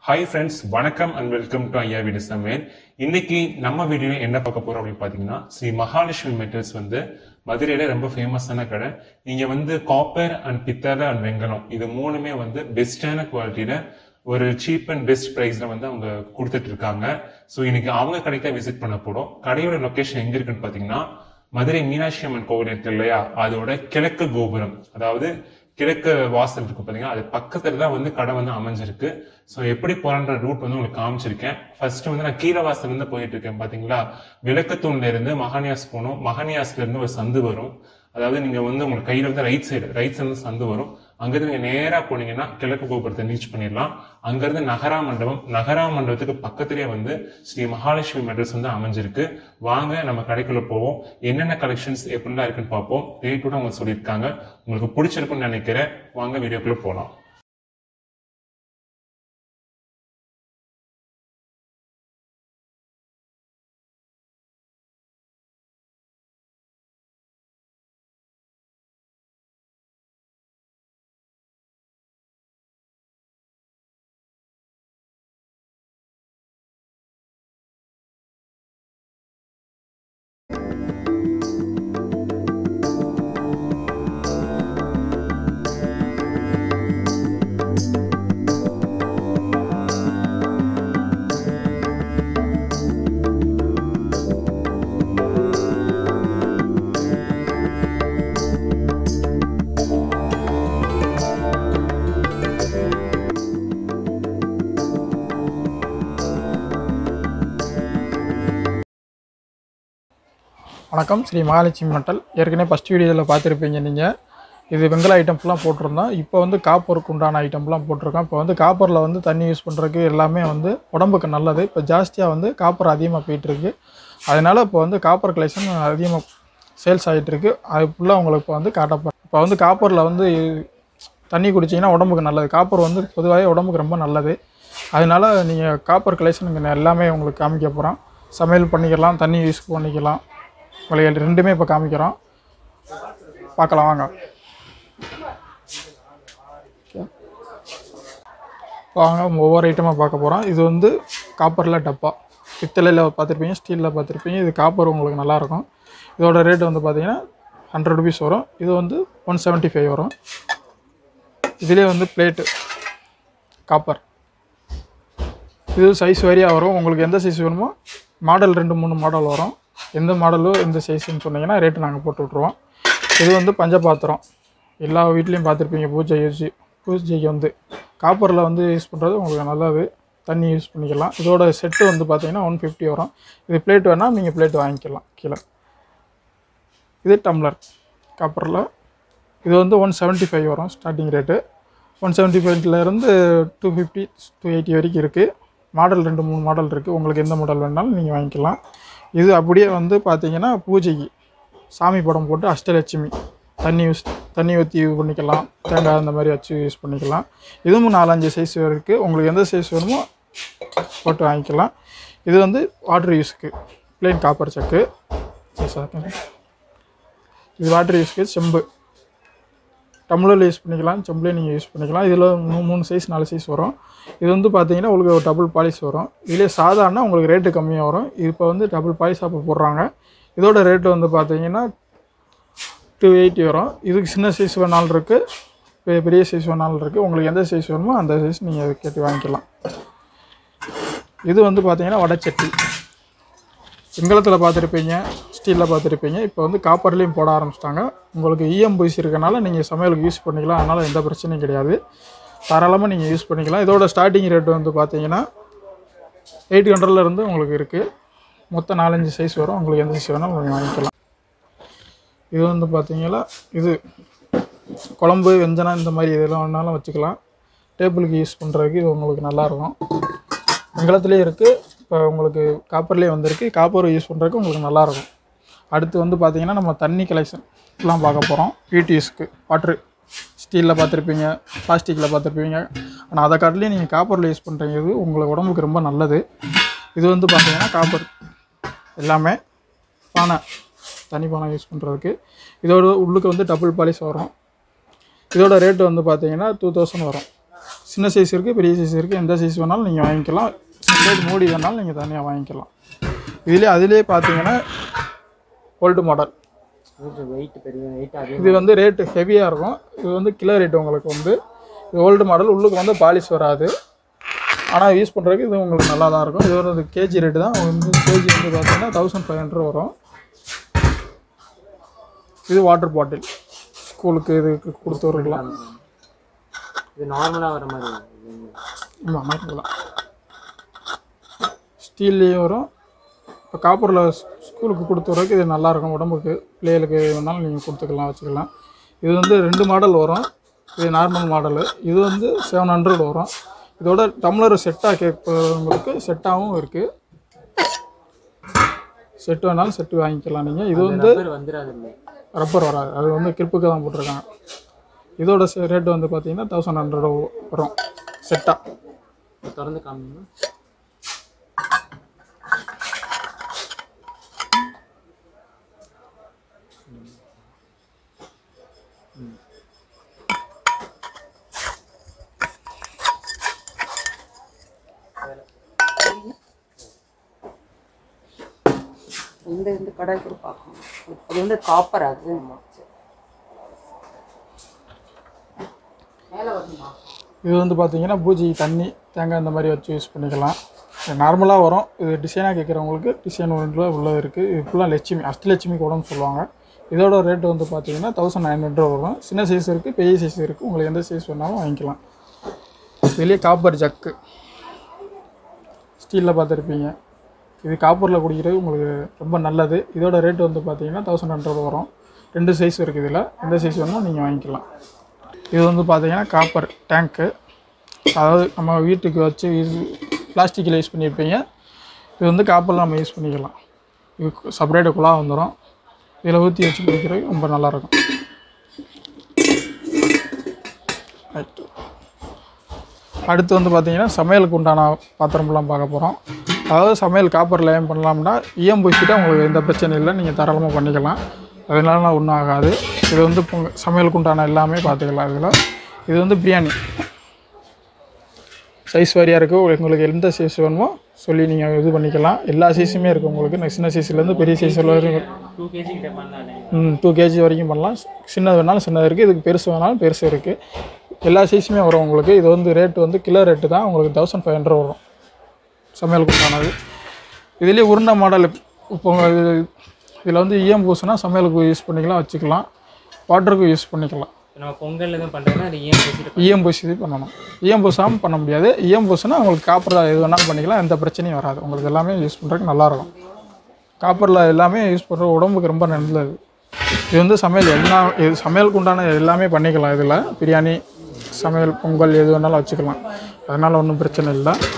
hi friends வணக்கம் and welcome to Aiya Veedu சமையல் இன்னைக்கு நம்ம வீடியோ என்ன பார்க்க போறோம் அப்படின்னு பாத்தீங்கன்னா ஸ்ரீ மகாலட்சுமி மெட்டல்ஸ் வந்து மதுரையில ரொம்ப ஃபேமஸான கடை நீங்க வந்து காப்பர் அண்ட் பித்தளை அண்ட் வெங்கலம் இது மூணுமே வந்து பெஸ்டான குவாலிட்டியில ஒரு சீப் அண்ட் பெஸ்ட் ப்ரைஸ்ல வந்து அவங்க கொடுத்துட்டு இருக்காங்க ஸோ இன்னைக்கு அவங்க கடைக்கு தான் விசிட் பண்ண போறோம் கடையோட லொகேஷன் எங்க இருக்குன்னு பாத்தீங்கன்னா மதுரை மீனாட்சி அம்மன் கோவில் இருக்கு இல்லையா அதோட கிழக்கு கோபுரம் அதாவது கிழக்கு வாசல் இருக்கு பாத்தீங்கன்னா அது பக்கத்துல தான் வந்து கடை வந்து அமைஞ்சிருக்கு ஸோ எப்படி போறன்ற ரூட் வந்து உங்களுக்கு காமிச்சிருக்கேன் ஃபர்ஸ்ட் வந்து நான் கீழ வாசல் இருந்து போயிட்டு இருக்கேன் பாத்தீங்களா விளக்கத்தூண்ல இருந்து மகானியாஸ் போகணும் மகானியாஸ்ல இருந்து ஒரு சந்து வரும் அதாவது நீங்க வந்து உங்களுக்கு கையில வந்து ரைட் சைடு ரைட் சைடு இருந்து சந்து வரும் அங்கிருந்து நீங்க நேரா போனீங்கன்னா கிழக்கு கோபுரத்தை ரீச் பண்ணிடலாம் அங்கிருந்து நகரா மண்டபம் நகரா மண்டபத்துக்கு பக்கத்திலேயே வந்து ஸ்ரீ மகாலட்சுமி மெட்ரஸ் வந்து அமைஞ்சிருக்கு வாங்க நம்ம கடைக்குள்ள போவோம் என்னென்ன கலெக்ஷன்ஸ் எப்படிலாம் இருக்குன்னு பார்ப்போம் ரேட்டோட அவங்க சொல்லியிருக்காங்க உங்களுக்கு பிடிச்சிருக்கும்னு நினைக்கிறேன் வாங்க வீடியோக்குள்ள போலாம் வணக்கம் ஸ்ரீ மகாலட்சுமி மட்டல் ஏற்கனவே ஃபஸ்ட் வீடியோவில் பார்த்துருப்பீங்க நீங்கள் இது வெங்கல ஐட்டம்ஸ்லாம் போட்டிருந்தோம் இப்போ வந்து காப்பருக்கு உண்டான ஐட்டம்லாம் போட்டிருக்கோம் இப்போ வந்து காப்பரில் வந்து தண்ணி யூஸ் பண்ணுறதுக்கு எல்லாமே வந்து உடம்புக்கு நல்லது இப்போ ஜாஸ்தியாக வந்து காப்பர் அதிகமாக போயிட்டுருக்கு அதனால் இப்போ வந்து காப்பர் கலெக்ஷன் அதிகமாக சேல்ஸ் ஆகிட்டுருக்கு அது ஃபுல்லாக உங்களுக்கு இப்போ வந்து காட்டப்போம் இப்போ வந்து காப்பரில் வந்து தண்ணி குடிச்சிங்கன்னா உடம்புக்கு நல்லது காப்பர் வந்து பொதுவாகவே உடம்புக்கு ரொம்ப நல்லது அதனால் நீங்கள் காப்பர் கலெக்ஷனுக்கு எல்லாமே உங்களுக்கு காமிக்க போகிறோம் சமையல் பண்ணிக்கலாம் தண்ணி யூஸ் பண்ணிக்கலாம் உங்களுக்கு ரெண்டுமே இப்போ காமிக்கிறோம் பார்க்கலாம் வாங்க வாங்க ஒவ்வொரு ஐட்டமாக பார்க்க போகிறோம் இது வந்து காப்பரில் டப்பா பித்தளையில் பார்த்துருப்பீங்க ஸ்டீலில் பார்த்துருப்பீங்க இது காப்பர் உங்களுக்கு நல்லாயிருக்கும் இதோட ரேட் வந்து பார்த்தீங்கன்னா ஹண்ட்ரட் ருபீஸ் வரும் இது வந்து ஒன் செவன்ட்டி ஃபைவ் வரும் இதிலே வந்து பிளேட்டு காப்பர் இது சைஸ் வரியாக வரும் உங்களுக்கு எந்த சைஸ் வேணுமோ மாடல் ரெண்டு மூணு மாடல் வரும் எந்த மாடலோ எந்த சைஸ்ன்னு சொன்னீங்கன்னா ரேட்டு நாங்கள் போட்டு விட்ருவோம் இது வந்து பஞ்ச பாத்திரம் எல்லா வீட்லேயும் பார்த்துருப்பீங்க பூஜை யூஸ் பூஜைக்கு வந்து காப்பரில் வந்து யூஸ் பண்ணுறது உங்களுக்கு நல்லது தண்ணி யூஸ் பண்ணிக்கலாம் இதோட செட்டு வந்து பார்த்தீங்கன்னா ஒன் ஃபிஃப்டி வரும் இது பிளேட் வேணால் நீங்கள் பிளேட் வாங்கிக்கலாம் கீழே இது டம்ளர் காப்பரில் இது வந்து ஒன் செவன்ட்டி ஃபைவ் வரும் ஸ்டார்டிங் ரேட்டு ஒன் செவன்ட்டி ஃபைவ்லேருந்து டூ ஃபிஃப்டி டூ எயிட்டி வரைக்கும் இருக்குது மாடல் ரெண்டு மூணு மாடல் இருக்குது உங்களுக்கு எந்த மாடல் வேணாலும் நீங்கள் வாங்கிக்கலாம் இது அப்படியே வந்து பார்த்தீங்கன்னா பூஜைக்கு சாமி படம் போட்டு அஷ்டலட்சுமி தண்ணி யூஸ் தண்ணி ஊற்றி யூஸ் பண்ணிக்கலாம் தேங்காய் அந்த மாதிரி வச்சு யூஸ் பண்ணிக்கலாம் இதுவும் நாலஞ்சு சைஸ் இருக்குது உங்களுக்கு எந்த சைஸ் வேணுமோ போட்டு வாங்கிக்கலாம் இது வந்து வாட்டர் யூஸுக்கு ப்ளெயின் காப்பர் சக்கு இது வாட்டர் யூஸ்க்கு செம்பு டம்ளரில் யூஸ் பண்ணிக்கலாம் செம்புலேயும் நீங்கள் யூஸ் பண்ணிக்கலாம் இதில் மூணு மூணு சைஸ் நாலு சைஸ் வரும் இது வந்து பார்த்தீங்கன்னா உங்களுக்கு ஒரு டபுள் பாலிஷ் வரும் இதிலே சாதாரண உங்களுக்கு ரேட்டு கம்மியாக வரும் இது இப்போ வந்து டபுள் பாலிஷ் அப்போ போடுறாங்க இதோட ரேட்டு வந்து பார்த்தீங்கன்னா டூ எயிட்டி வரும் இதுக்கு சின்ன சைஸ் வேணாலும் இருக்குது பெரிய சைஸ் வேணாலும் இருக்குது உங்களுக்கு எந்த சைஸ் வேணுமோ அந்த சைஸ் நீங்கள் கேட்டு வாங்கிக்கலாம் இது வந்து பார்த்தீங்கன்னா வடைச்சட்டி வெங்கலத்தில் பார்த்துருப்பீங்க ஸ்டீலில் பார்த்துருப்பீங்க இப்போ வந்து காப்பர்லேயும் போட ஆரம்பிச்சிட்டாங்க உங்களுக்கு இஎம் பூசி இருக்கனால நீங்கள் சமையலுக்கு யூஸ் பண்ணிக்கலாம் அதனால் எந்த பிரச்சனையும் கிடையாது தாராளமாக நீங்கள் யூஸ் பண்ணிக்கலாம் இதோட ஸ்டார்டிங் ரேட் வந்து பார்த்தீங்கன்னா எயிட் ஹண்ட்ரட்லேருந்து உங்களுக்கு இருக்குது மொத்தம் நாலஞ்சு சைஸ் வரும் உங்களுக்கு எந்த சைஸ் வேணாலும் நீங்கள் வாங்கிக்கலாம் இது வந்து பார்த்தீங்கன்னா இது குழம்பு வெஞ்சனம் இந்த மாதிரி இதெல்லாம் வேணாலும் வச்சுக்கலாம் டேபிளுக்கு யூஸ் பண்ணுறதுக்கு இது உங்களுக்கு நல்லாயிருக்கும் வெங்கலத்துலேயும் இருக்குது இப்போ உங்களுக்கு காப்பர்லேயே வந்திருக்கு காப்பர் யூஸ் பண்ணுறதுக்கு உங்களுக்கு நல்லாயிருக்கும் அடுத்து வந்து பார்த்தீங்கன்னா நம்ம தண்ணி கலெக்ஷன் எல்லாம் பார்க்க போகிறோம் யூடிஎஸ்க்கு வாட்ரு ஸ்டீலில் பார்த்துருப்பீங்க பிளாஸ்டிக்கில் பார்த்துருப்பீங்க ஆனால் அதை காட்டிலையும் நீங்கள் காப்பரில் யூஸ் பண்ணுறீங்க இது உங்களுக்கு உடம்புக்கு ரொம்ப நல்லது இது வந்து பார்த்தீங்கன்னா காப்பர் எல்லாமே பானை தனி பானை யூஸ் பண்ணுறதுக்கு இதோட உள்ளுக்கு வந்து டபுள் பாலிஷ் வரும் இதோட ரேட்டு வந்து பார்த்தீங்கன்னா டூ தௌசண்ட் வரும் சின்ன சைஸ் இருக்குது பெரிய சைஸ் இருக்குது எந்த சைஸ் வேணாலும் நீங்கள் வாங்கிக்கலாம் செப்பரேட் மூடி வேணாலும் நீங்கள் தனியாக வாங்கிக்கலாம் இதுலேயே அதிலே பார்த்தீங்கன்னா ஓல்டு மாடல் வெயிட் பெரிய வெயிட் அதே இது வந்து ரேட்டு ஹெவியாக இருக்கும் இது வந்து கிலோ ரேட் உங்களுக்கு வந்து இது ஓல்டு மாடல் உள்ளுக்கு வந்து பாலிஷ் வராது ஆனால் யூஸ் பண்ணுறதுக்கு இது உங்களுக்கு நல்லா தான் இருக்கும் இது ஒரு கேஜி ரேட்டு தான் வந்து கேஜி வந்து பார்த்தீங்கன்னா தௌசண்ட் ஃபைவ் ஹண்ட்ரட் வரும் இது வாட்டர் பாட்டில் ஸ்கூலுக்கு இதுக்கு கொடுத்து வரலாம் இது நார்மலாக வர மாதிரி இது ஆமாம் மாற்றிக்கலாம் ஸ்டீல்லையும் வரும் இப்போ காப்பரில் ஸ்கூலுக்கு கொடுத்து வரதுக்கு இது நல்லாயிருக்கும் உடம்புக்கு பிள்ளைகளுக்கு வேணாலும் நீங்கள் கொடுத்துக்கலாம் வச்சுக்கலாம் இது வந்து ரெண்டு மாடல் வரும் இது நார்மல் மாடலு இது வந்து செவன் ஹண்ட்ரட் வரும் இதோட டம்ளர் செட்டாக கேட்குறவங்களுக்கு செட்டாகவும் இருக்குது செட்டு வேணாலும் செட்டு வாங்கிக்கலாம் நீங்கள் இது வந்து ரப்பர் வந்துடாது இல்லை ரப்பர் வராது அது வந்து கிரிப்புக்கு தான் போட்டிருக்காங்க இதோட ரேட்டு வந்து பார்த்தீங்கன்னா தௌசண்ட் ஹண்ட்ரட் வரும் செட்டாக திறந்து காமிக்கணும் இந்த இந்த கடை கூட பார்க்கணும் அது வந்து காப்பர் அது மேலே வருமா இது வந்து பார்த்தீங்கன்னா பூஜை தண்ணி தேங்காய் இந்த மாதிரி வச்சு யூஸ் பண்ணிக்கலாம் நார்மலாக வரும் இது டிசைனாக கேட்குறவங்களுக்கு டிசைன் ஒன்றில் உள்ளது இருக்குது இது ஃபுல்லாக லட்சுமி அஷ்டலட்சுமி கூடன்னு சொல்லுவாங்க இதோட ரேட் வந்து பார்த்தீங்கன்னா தௌசண்ட் நைன் ஹண்ட்ரட் வரும் சின்ன சைஸ் இருக்குது பெரிய சைஸ் இருக்குது உங்களுக்கு எந்த சைஸ் வேணாலும் வாங்கிக்கலாம் இதுலேயே காப்பர் ஜக்கு ஸ்டீலில் பார்த்துருப்பீங்க இது காப்பரில் குடிக்கிறது உங்களுக்கு ரொம்ப நல்லது இதோட ரேட் வந்து பார்த்தீங்கன்னா தௌசண்ட் ஹண்ட்ரட் வரும் ரெண்டு சைஸ் இருக்குது இதில் எந்த சைஸ் வேணாலும் நீங்கள் வாங்கிக்கலாம் இது வந்து பார்த்தீங்கன்னா காப்பர் டேங்க்கு அதாவது நம்ம வீட்டுக்கு வச்சு யூஸ் பிளாஸ்டிக்கில் யூஸ் பண்ணியிருப்பீங்க இது வந்து காப்பரில் நம்ம யூஸ் பண்ணிக்கலாம் இது செப்பரேட்டு குழா வந்துடும் இதில் ஊற்றி வச்சு குடிக்கிறது ரொம்ப நல்லாயிருக்கும் ரைட்டு அடுத்து வந்து பார்த்தீங்கன்னா சமையலுக்கு உண்டான பாத்திரம்லாம் பார்க்க போகிறோம் அதாவது சமையல் காப்பரில் ஏன் பண்ணலாம்னா ஈயம் பூசிட்டு உங்களுக்கு எந்த பிரச்சனையும் இல்லை நீங்கள் தாராளமாக பண்ணிக்கலாம் அதனால ஒன்றும் ஆகாது இது வந்து பொங்க சமையலுக்கு உண்டான எல்லாமே பார்த்துக்கலாம் இதில் இது வந்து பிரியாணி சைஸ் வாரியாக இருக்குது உங்களுக்கு எந்த சைஸ் வேணுமோ சொல்லி நீங்கள் இது பண்ணிக்கலாம் எல்லா சைஸுமே இருக்குது உங்களுக்கு சின்ன சைஸ்லேருந்து பெரிய சைஸ் வரைக்கும் டூ கேஜி கிட்ட பண்ணலானே ம் டூ கேஜி வரைக்கும் பண்ணலாம் சின்னது வேணாலும் சின்னது இருக்குது இதுக்கு பெருசு வேணாலும் பெருசு இருக்குது எல்லா சைஸுமே வரும் உங்களுக்கு இது வந்து ரேட்டு வந்து கிலோ ரேட்டு தான் உங்களுக்கு தௌசண்ட் ஃபைவ் ஹண்ட்ரட் வரும் சமையலுக்கு உண்டானது இதுலேயே உருண்டை மாடல் இப்போ இது இதில் வந்து இஎம் பூசுனா சமையலுக்கு யூஸ் பண்ணிக்கலாம் வச்சுக்கலாம் வாட்டருக்கு யூஸ் பண்ணிக்கலாம் இப்போ நம்ம பொங்கல் எதுவும் பண்ணுறதுன்னா அது ஏன் பேசிட்டு இஎம் பூசி பண்ணணும் இஎம் பூசாமல் பண்ண முடியாது இஎம் பூசுனா உங்களுக்கு காப்பர் எது வேணாலும் பண்ணிக்கலாம் எந்த பிரச்சனையும் வராது உங்களுக்கு எல்லாமே யூஸ் பண்ணுறதுக்கு நல்லாயிருக்கும் காப்பரில் எல்லாமே யூஸ் பண்ணுற உடம்புக்கு ரொம்ப நல்லது இது வந்து சமையல் எல்லா இது சமையலுக்கு உண்டான எல்லாமே பண்ணிக்கலாம் இதில் பிரியாணி சமையல் பொங்கல் எது வேணாலும் வச்சுக்கலாம் அதனால் ஒன்றும் பிரச்சனை இல்லை